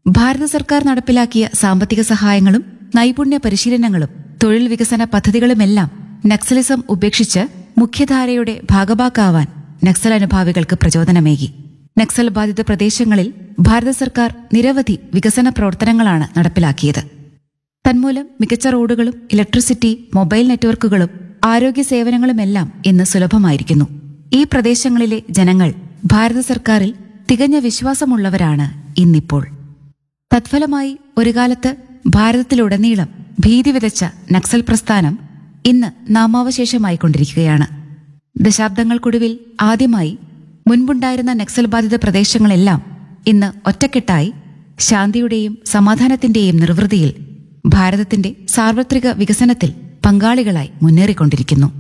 ഭാരത സർക്കാർ നടപ്പിലാക്കിയ സാമ്പത്തിക സഹായങ്ങളും നൈപുണ്യ പരിശീലനങ്ങളും തൊഴിൽ വികസന പദ്ധതികളുമെല്ലാം നക്സലിസം ഉപേക്ഷിച്ച് മുഖ്യധാരയുടെ ഭാഗഭാക്കാവാൻ നക്സൽ അനുഭാവികൾക്ക് പ്രചോദനമേകി നക്സൽ ബാധിത പ്രദേശങ്ങളിൽ ഭാരത സർക്കാർ നിരവധി വികസന പ്രവർത്തനങ്ങളാണ് നടപ്പിലാക്കിയത് തന്മൂലം മികച്ച റോഡുകളും ഇലക്ട്രിസിറ്റി മൊബൈൽ നെറ്റ്വർക്കുകളും ആരോഗ്യ സേവനങ്ങളുമെല്ലാം ഇന്ന് സുലഭമായിരിക്കുന്നു ഈ പ്രദേശങ്ങളിലെ ജനങ്ങൾ ഭാരത സർക്കാരിൽ തികഞ്ഞ വിശ്വാസമുള്ളവരാണ് ഇന്നിപ്പോൾ തത്ഫലമായി ഒരു കാലത്ത് ഭാരതത്തിലുടനീളം ഭീതി വിതച്ച നക്സൽ പ്രസ്ഥാനം ഇന്ന് നാമാവശേഷമായിക്കൊണ്ടിരിക്കുകയാണ് ദശാബ്ദങ്ങൾക്കൊടുവിൽ ആദ്യമായി മുൻപുണ്ടായിരുന്ന നക്സൽ ബാധിത പ്രദേശങ്ങളെല്ലാം ഇന്ന് ഒറ്റക്കെട്ടായി ശാന്തിയുടെയും സമാധാനത്തിന്റെയും നിർവൃതിയിൽ ഭാരതത്തിന്റെ സാർവത്രിക വികസനത്തിൽ പങ്കാളികളായി മുന്നേറിക്കൊണ്ടിരിക്കുന്നു